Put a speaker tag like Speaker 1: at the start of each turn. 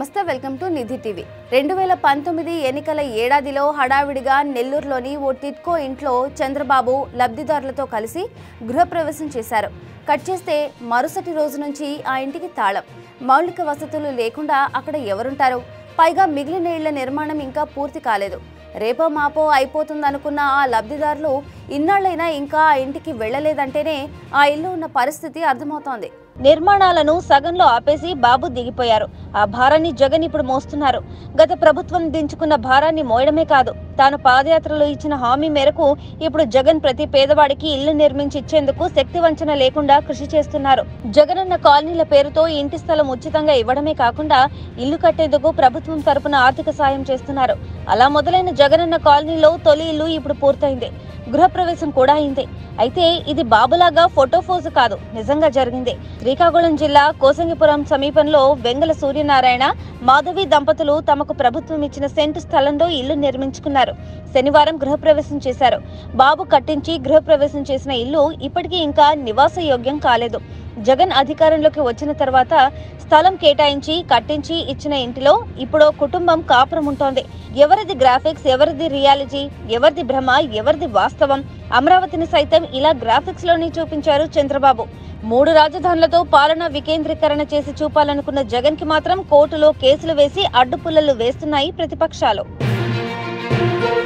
Speaker 1: నమస్తే welcome to Nidhi TV రెండు వేల పంతొమ్మిది ఎన్నికల ఏడాదిలో హడావిడిగా నెల్లూరులోని ఓ టిట్కో ఇంట్లో చంద్రబాబు లబ్ధిదారులతో కలిసి గృహప్రవేశం చేశారు కట్ చేస్తే మరుసటి రోజు నుంచి ఆ ఇంటికి తాళం మౌలిక వసతులు లేకుండా అక్కడ ఎవరుంటారు పైగా మిగిలిన ఇళ్ల నిర్మాణం ఇంకా పూర్తి కాలేదు రేపో మాపో అయిపోతుందనుకున్న ఆ లబ్ధిదారులు ఇన్నాళ్ళైనా ఇంకా ఆ ఇంటికి వెళ్ళలేదంటేనే ఆ ఇల్లు ఉన్న పరిస్థితి అర్థమవుతోంది
Speaker 2: నిర్మాణాలను సగంలో ఆపేసి బాబు దిగిపోయారు ఆ భారాన్ని జగన్ ఇప్పుడు మోస్తున్నారు గత ప్రభుత్వం దించుకున్న భారాన్ని మోయడమే కాదు తాను పాదయాత్రలో ఇచ్చిన హామీ మేరకు ఇప్పుడు జగన్ ప్రతి పేదవాడికి ఇల్లు నిర్మించి ఇచ్చేందుకు శక్తి వంచన లేకుండా కృషి చేస్తున్నారు జగనన్న కాలనీల పేరుతో ఇంటి స్థలం ఉచితంగా ఇవ్వడమే కాకుండా ఇల్లు కట్టేందుకు ప్రభుత్వం తరపున ఆర్థిక సాయం చేస్తున్నారు అలా మొదలైన జగనన్న కాలనీలో తొలి ఇల్లు ఇప్పుడు పూర్తయింది గృహప్రవేశం కూడా అయింది అయితే ఇది బాబులాగా ఫోటో ఫోజు కాదు నిజంగా జరిగింది శ్రీకాకుళం జిల్లా కోసంగిపురం సమీపంలో వెంగల సూర్యనారాయణ మాధవి దంపతులు తమకు ప్రభుత్వం ఇచ్చిన సెంటు స్థలంలో ఇల్లు నిర్మించుకున్నారు శనివారం గృహప్రవేశం చేశారు బాబు కట్టించి గృహప్రవేశం చేసిన ఇల్లు ఇప్పటికీ ఇంకా నివాస యోగ్యం కాలేదు జగన్ అధికారంలోకి వచ్చిన తర్వాత స్థలం కేటాయించి కట్టించి ఇచ్చిన ఇంటిలో ఇప్పుడు కుటుంబం కాపురం ఉంటోంది ఎవరిది గ్రాఫిక్స్ ఎవరిది రియాలిటీ ఎవరిది భ్రమ ఎవరిది వాస్తవం అమరావతిని సైతం ఇలా గ్రాఫిక్స్ లోనే చూపించారు చంద్రబాబు మూడు రాజధానులతో పాలన వికేంద్రీకరణ చేసి చూపాలనుకున్న జగన్ కి మాత్రం కోర్టులో కేసులు వేసి అడ్డుపుల్లలు వేస్తున్నాయి ప్రతిపక్షాలు